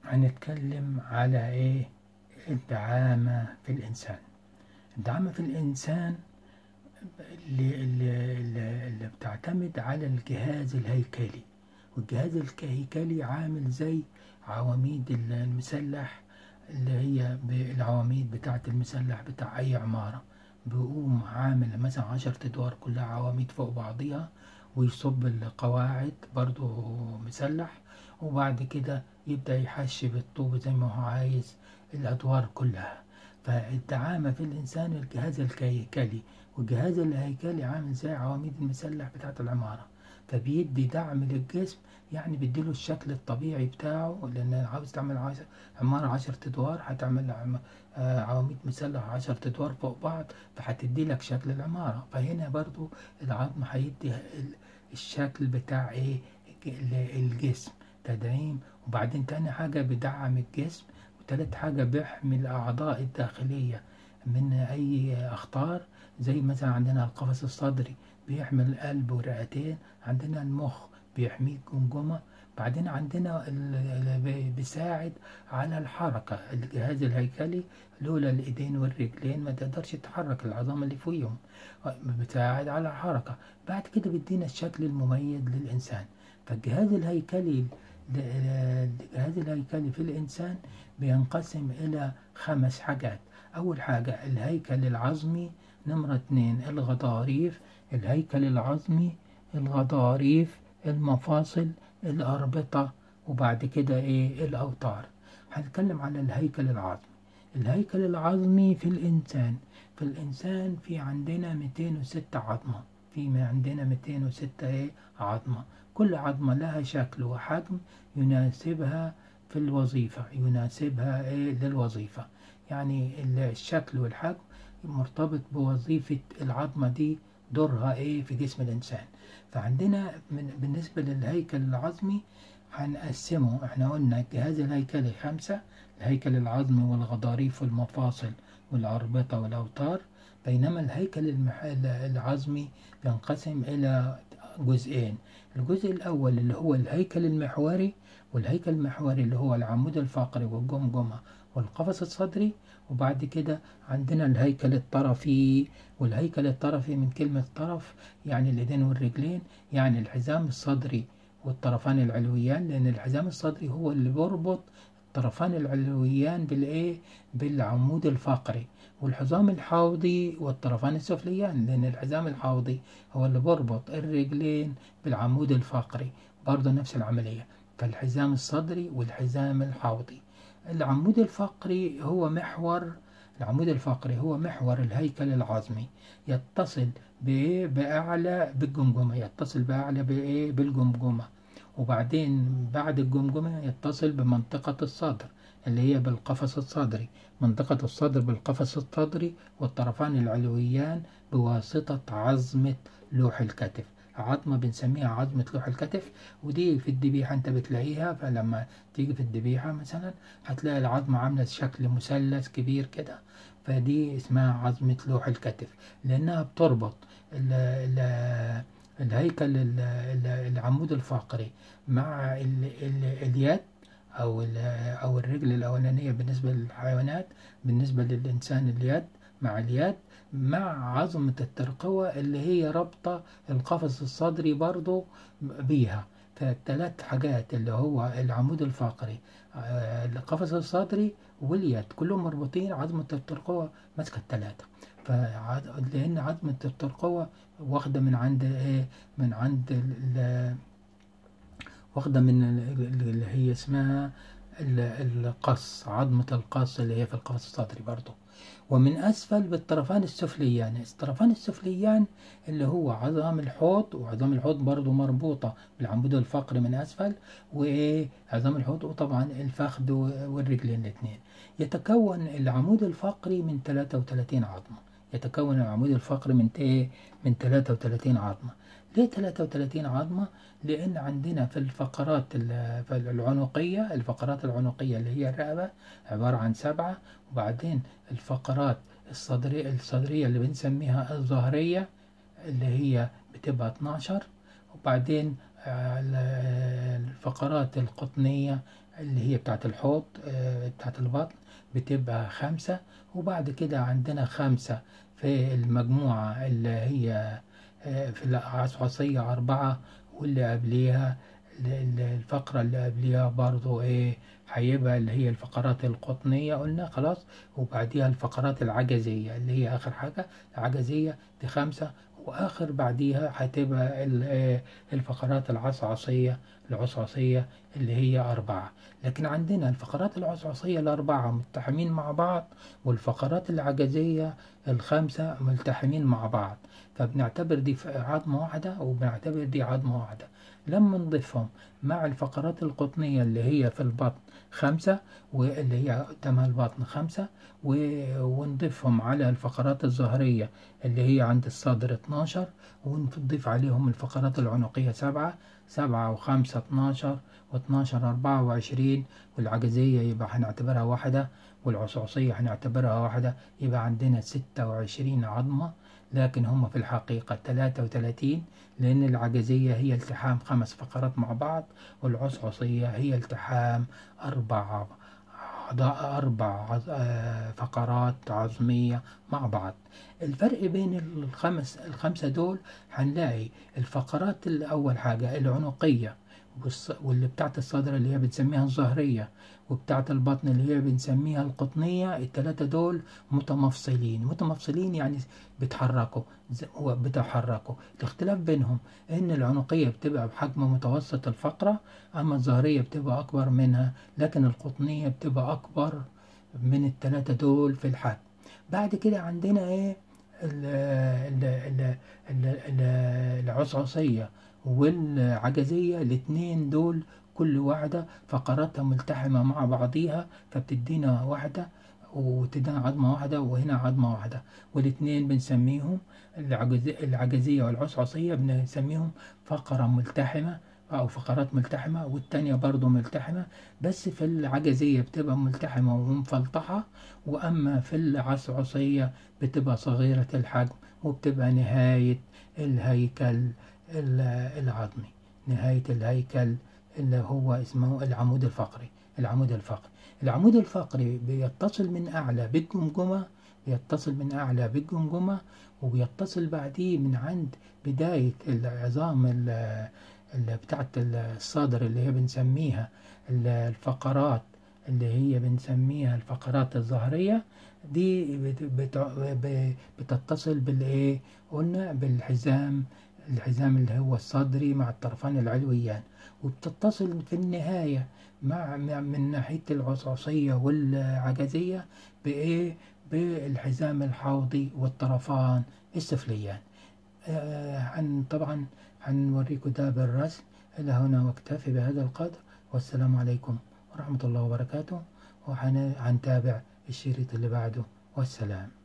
هنتكلم على ايه الدعامة في الإنسان الدعامة في الإنسان اللي, اللي, اللي, اللي بتعتمد على الجهاز الهيكلي والجهاز الهيكلي عامل زي عواميد المسلح اللي هي العواميد بتاعة المسلح بتاع أي عمارة بيقوم عامل مثلا عشر أدوار كلها عواميد فوق بعضيها ويصب القواعد برضو مسلح وبعد كده يبدأ يحشي بالطوب زي ما هو عايز الأدوار كلها فالدعامة في الإنسان الجهاز الهيكلي والجهاز الهيكلي عامل زي عواميد المسلح بتاعة العمارة فبيدي دعم للجسم يعني بيديله الشكل الطبيعي بتاعه لأن عاوز تعمل عشر عمارة عشر أدوار هتعمل عواميد مسلح عشر أدوار فوق بعض فهتدي لك شكل العمارة فهنا برضو العظم هيدي الشكل بتاع ايه الجسم تدعيم وبعدين تاني حاجة بيدعم الجسم وتالت حاجة بيحمي الأعضاء الداخلية من أي أخطار زي مثلا عندنا القفص الصدري بيحمي القلب والرئتين عندنا المخ بيحميه الجمجمة بعدين عندنا بيساعد على الحركة الجهاز الهيكلي لولا الإيدين والرجلين ما تقدرش تحرك العظام اللي فيهم بتساعد على الحركة بعد كده بيدينا الشكل المميز للإنسان فالجهاز الهيكلي الجهاز الهيكلي في الإنسان بينقسم إلى خمس حاجات أول حاجة الهيكل العظمي نمرة اتنين الغضاريف الهيكل العظمي الغضاريف المفاصل الأربطة وبعد كده إيه الأوتار هنتكلم على الهيكل العظمي الهيكل العظمي في الإنسان في الإنسان في عندنا 206 عظمة في عندنا 206 إيه عظمة كل عظمة لها شكل وحجم يناسبها في الوظيفة يناسبها إيه للوظيفة يعني الشكل والحجم مرتبط بوظيفة العظمة دي دورها ايه في جسم الانسان فعندنا من بالنسبة للهيكل العظمي هنقسمه احنا قلنا الجهاز الهيكلي خمسة الهيكل العظمي والغضاريف والمفاصل والأربطة والأوتار بينما الهيكل المح... العظمي ينقسم إلى جزئين الجزء الأول اللي هو الهيكل المحوري والهيكل المحوري اللي هو العمود الفقري والجمجمة والقفص الصدري وبعد كده عندنا الهيكل الطرفي والهيكل الطرفي من كلمة طرف يعني اليدين والرجلين يعني الحزام الصدري والطرفان العلويان لأن الحزام الصدري هو اللي بيربط الطرفان العلويان بالإيه بالعمود الفقري والحزام الحوضي والطرفان السفليان لأن الحزام الحوضي هو اللي بيربط الرجلين بالعمود الفقري برضه نفس العملية فالحزام الصدري والحزام الحوضي العمود الفقري هو محور العمود الفقري هو محور الهيكل العظمي يتصل بإيه بأعلى بالجمجمة يتصل بأعلى بإيه بالجمجمة وبعدين بعد الجمجمة يتصل بمنطقة الصدر اللي هي بالقفص الصدري منطقة الصدر بالقفص الصدري والطرفان العلويان بواسطة عظمة لوح الكتف عظمة بنسميها عظمة لوح الكتف ودي في الذبيحة انت بتلاقيها فلما تيجي في الذبيحة مثلا هتلاقي العظمة عاملة شكل مثلث كبير كده فدي اسمها عظمة لوح الكتف لأنها بتربط ال ال الهيكل ال ال العمود الفقري مع ال ال اليد أو أو الرجل الأولانية بالنسبة للحيوانات بالنسبة للإنسان اليد مع اليد مع عظمة الترقوة اللي هي رابطة القفص الصدري برضو بيها فالثلاث حاجات اللي هو العمود الفقري القفص الصدري واليد كلهم مربوطين عظمة الترقوة ماسكة الثلاثة لأن عظمة الترقوة واخدة من عند إيه من عند واخدة من اللي هي اسمها القص عظمة القص اللي هي في القفص الصدري برضو ومن أسفل بالطرفان السفليان الطرفان السفليان اللي هو عظام الحوض وعظام الحوض برضو مربوطة بالعمود الفقري من أسفل وإيه عظام الحوض وطبعا الفخذ والرجلين الاثنين يتكون العمود الفقري من 33 عظمة يتكون العمود الفقري من ايه من 33 عظمة ليه 33 عظمة؟ لأن عندنا في الفقرات العنقية الفقرات العنقية اللي هي الرقبة عبارة عن سبعة وبعدين الفقرات الصدرية الصدرية اللي بنسميها الظهرية اللي هي بتبقى 12 وبعدين الفقرات القطنية اللي هي بتاعت الحوض بتاعت البطن بتبقى خمسة وبعد كده عندنا خمسة في المجموعة اللي هي في العصعصية أربعة واللي قبليها الفقرة اللي قبليها برضو ايه هيبقى اللي هي الفقرات القطنية قلنا خلاص وبعديها الفقرات العجزية اللي هي آخر حاجة العجزية دي خمسة وآخر بعديها هتبقى الفقرات العصعصية العصعصية اللي هي أربعة لكن عندنا الفقرات العصعصية الأربعة ملتحمين مع بعض والفقرات العجزية الخمسة ملتحمين مع بعض فبنعتبر دي عظمة واحدة وبنعتبر دي عظمة واحدة لما نضيفهم مع الفقرات القطنية اللي هي في البطن خمسة واللي هي قدامها البطن خمسة ونضيفهم على الفقرات الظهرية اللي هي عند الصدر 12 ونضيف عليهم الفقرات العنقية سبعة سبعة وخمسة 12 و12 24 والعجزية يبقى هنعتبرها واحدة والعصعصية هنعتبرها واحدة يبقى عندنا 26 عظمة لكن هم في الحقيقة 33 لأن العجزية هي التحام خمس فقرات مع بعض والعصعصية هي التحام أربع أربع فقرات عظمية مع بعض الفرق بين الخمس الخمسة دول هنلاقي الفقرات الأول حاجة العنقية واللي بتاعت الصدر اللي هي بنسميها الظهرية وبتاعت البطن اللي هي بنسميها القطنية التلاتة دول متمفصلين متمفصلين يعني بيتحركوا بيتحركوا الاختلاف بينهم ان العنقية بتبقى بحجم متوسط الفقرة اما الظهرية بتبقى اكبر منها لكن القطنية بتبقى اكبر من التلاتة دول في الحجم بعد كده عندنا ايه العصعصية والعجزية الاتنين دول كل واحدة فقراتها ملتحمة مع بعضيها فبتدينا واحدة وتدينا عظمة واحدة وهنا عظمة واحدة والاتنين بنسميهم العجزية والعصعصية بنسميهم فقرة ملتحمة أو فقرات ملتحمة والتانية برضو ملتحمة بس في العجزية بتبقى ملتحمة ومفلطحة وأما في العصعصية بتبقى صغيرة الحجم وبتبقى نهاية الهيكل العظمي نهاية الهيكل اللي هو اسمه العمود الفقري العمود الفقري العمود الفقري بيتصل من أعلى بالجمجمة بيتصل من أعلى بالجمجمة وبيتصل بعديه من عند بداية العظام اللي بتاعت الصدر اللي هي بنسميها الفقرات اللي هي بنسميها الفقرات الظهرية دي بتتصل بالايه قلنا بالحزام الحزام اللي هو الصدري مع الطرفان العلويان وبتتصل في النهاية مع من ناحية العصاصية والعجزية بإيه بالحزام الحوضي والطرفان السفليان آه طبعا هنوريكم ده بالرسم إلى هنا واكتفي بهذا القدر والسلام عليكم ورحمة الله وبركاته وهنتابع الشريط اللي بعده والسلام